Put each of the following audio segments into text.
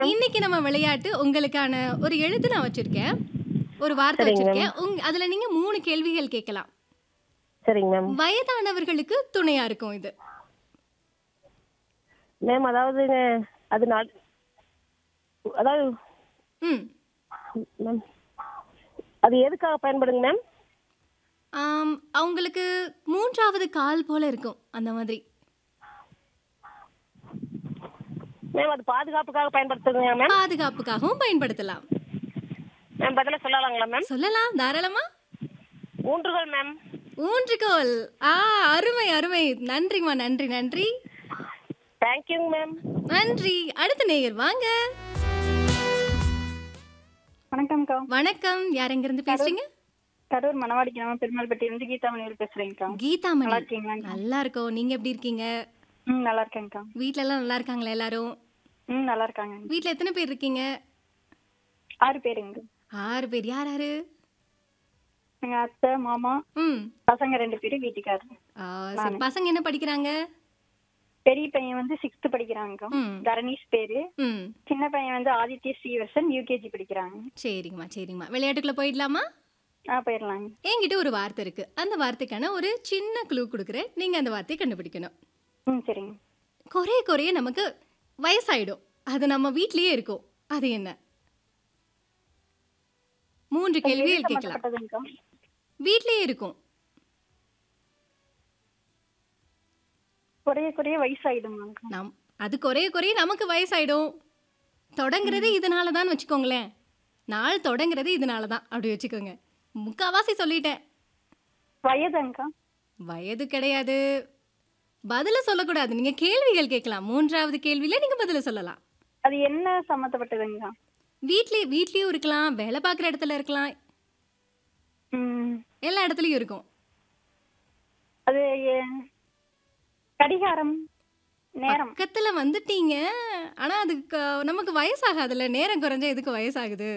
இன்னைக்கு நம்ம விளையாட்டு உங்களுக்கான ஒரு எழுத்து நான் வச்சிருக்கேன் ஒரு வார்த்தை சரிங்க வச்சிருக்கேன் உங் அதுல நீங்க மூணு கேள்விகள் கேட்கலாம் சரிங்க மேம் வயதானவர்களுக்கு துணையா இருக்கும் இது மேம் அதாவது அது நாட் அதாவது ம் மேம் அது எதுக்காக பயன்படுங்க மேம் ஆம், அவங்களுக்கு மூன்றாவது கால் போல இருக்கும் அந்த மாதிரி மேம் அது பாதுகாப்புக்காக பயன்படுத்துங்க மேம் பாதுகாப்புக்காகவும் பயன்படுத்தலாம் மேம் பதில சொல்லலாங்களா மேம் சொல்லலாம் தாராளமா ஊன்றுகள் மேம் ஊன்றுகோல் ஆ அருமை அருமை நன்றிம்மா நன்றி நன்றி தேங்க்யூங்க மேம் நன்றி அடுத்த நேயர் வாங்க வணக்கம்க்கா வணக்கம் யார் எங்க இருந்து பேசுறீங்க கரூர் மணவாடி கிராமம் பெருமாள்பட்டி இருந்து கீதா மணியில் பேசுறேங்க்கா நல்லா கீதாமணி இருக்கீங்களா நல்லா இருக்கோம் நீங்க எப்படி இருக்கீங்க ம் நல்லா இருக்கேங்க்கா வீட்ல எல்லாம் நல்லா இருக்காங்களா எல்லாரும் ம் நல்லா இருக்காங்க வீட்ல எத்தனை பேர் இருக்கீங்க ஆறு பேருங்க ஆறு பேர் யார் யாரு எங்க அத்தை மாமா ம் பசங்க ரெண்டு பேரு வீட்டுக்காரர் ஆ, சரி பசங்க என்ன படிக்கிறாங்க பெரிய பையன் வந்து சிக்ஸ்த் படிக்கிறாங்க ம் தரணீஷ் பேரு ம் சின்ன பையன் வந்து ஆதித்ய ஸ்ரீவர்சன் யூகேஜி படிக்கிறாங்க சரிங்கம்மா சரிங்கம்மா விளையாட்டுக்குள்ள போயிடலாமா ஆ போயிடலாங்க என்கிட்ட ஒரு வார்த்தை இருக்கு அந்த வார்த்தைக்கான ஒரு சின்ன க்ளூ கொடுக்குறேன் நீங்க அந்த வார்த்தையை கண்டுபிடிக்கணும் ம் சரிங்க குறைய குறைய நமக்கு வயசாயிடும் அது நம்ம வீட்லயே இருக்கும் அது என்ன மூன்று கேள்விகள் கேட்கலாம் சம்பந்தப்பட்டதுங்கக்கா வீட்லயே இருக்கும் குறைய குறைய வயசாயிடுமாங்கக்கா நம் அது குறைய குறைய நமக்கு வயசாயிடும் தொடங்குறதே இதனால தான் வச்சுக்கோங்களேன் நாள் தொடங்குறதே இதனால தான் அப்படி வச்சுக்கோங்க முக்காவாசி சொல்லிட்டேன் வயதுங்கக்கா வயது கிடையாது பதில சொல்லக்கூடாது நீங்க கேள்விகள் கேட்கலாம் மூன்றாவது கேள்வியில நீங்க பதில சொல்லலாம் அது என்ன சம்மந்தப்பட்டதுங்கக்கா வீட்லயே வீட்லயும் இருக்கலாம் வேலை பார்க்குற இடத்துல இருக்கலாம் ம் எல்லா இடத்துலயும் இருக்கும் அது எ- கடிகாரம் நேரம் பக்கத்துல வந்துட்டீங்க ஆனா அதுக்கு நமக்கு வயசாகாதுல்ல நேரம் குறைஞ்சா எதுக்கு வயசாகுது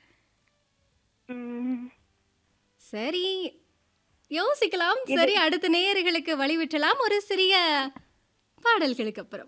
ம் சரி யோசிக்கலாம் சரி அடுத்த நேயர்களுக்கு வழிவிட்டலாம் ஒரு சிறிய பாடல்களுக்கு அப்புறம்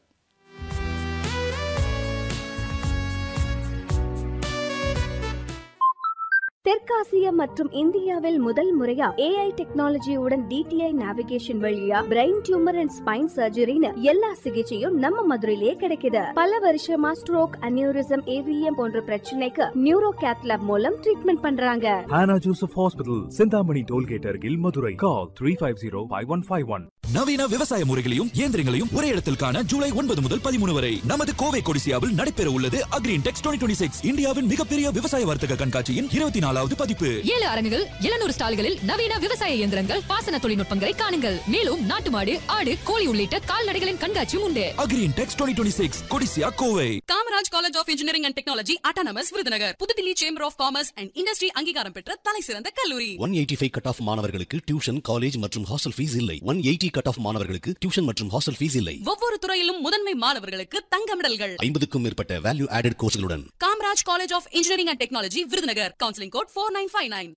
தெற்காசியா மற்றும் இந்தியாவில் முதல் முறையா ஏஐ டெக்னாலஜியுடன் டிடிஐ நேவிகேஷன் வழியா பிரெயின் டியூமர் அண்ட் ஸ்பைன் சர்ஜரின்னு எல்லா சிகிச்சையும் நம்ம மதுரையிலேயே கிடைக்குது பல வருஷமா ஸ்ட்ரோக் அனியூரிசம் ஏவிஎம் போன்ற பிரச்சனைக்கு நியூரோ கேத்லாப் மூலம் ட்ரீட்மெண்ட் பண்றாங்க Hannah Joseph Hospital, Sindhamani Tollgate Argil, Madurai. Call 350-5151. நவீன விவசாய முறைகளையும் இயந்திரங்களையும் ஒரே இடத்தில் காண ஜூலை ஒன்பது முதல் பதிமூணு வரை நமது கோவை கொடிசியாவில் நடைபெற உள்ளது அக்ரீன் டெக்ஸ் டுவெண்ட்டி சிக்ஸ் இந்தியாவின் மிகப்பெரிய விவசாய வர்த்தக கண்காட்சியின் இருபத்தி நாலாவது பதிப்பு ஏழு அரங்குகள் எழுநூறு ஸ்டால்களில் நவீன விவசாய இயந்திரங்கள் பாசன தொழில்நுட்பங்களை காணுங்கள் மேலும் நாட்டு மாடு ஆடு கோழி உள்ளிட்ட கால்நடைகளின் கண்காட்சியும் உண்டு Agri Intex twenty six Codissia Kovai Kamaraj college of engineering and technology autonomous Virudhunagar Pudhu Thilli chamber of commerce and industry அங்கீகாரம் பெற்ற தலை சிறந்த கல்லூரி one eighty five cut off மாணவர்களுக்கு டியூஷன் காலேஜ் மற்றும் ஹாஸ்டல் ஃபீஸ் இல்லை ஒன் எயிட்டி கட் ஆஃப் மாணவர்களுக்கு டியூஷன் மற்றும் ஹாஸ்டல் ஃபீஸ் இல்லை ஒவ்வொரு துறையிலும் முதன்மை மாணவர்களுக்கு தங்க மெடல்கள் ஐம்பதுக்கும் மேற்பட்ட வேல்யூ ஆடட் கோர்ஸ்களுடன் Kamaraj college of engineering and technology Virudhunagar counselling code four nine five nine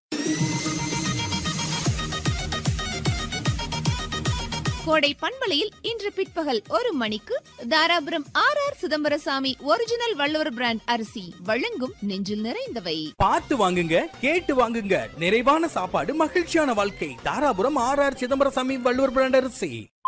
Kodai பண்பலையில் இன்று பிற்பகல் ஒரு மணிக்கு Dharapuram R R Chidambarasamy original Valluvar brand அரிசி வழங்கும் நெஞ்சில் நிறைந்தவை பார்த்து வாங்குங்க கேட்டு வாங்குங்க நிறைவான சாப்பாடு மகிழ்ச்சியான வாழ்க்கை Dharapuram R R Chidambarasamy Valluvar brand அரிசி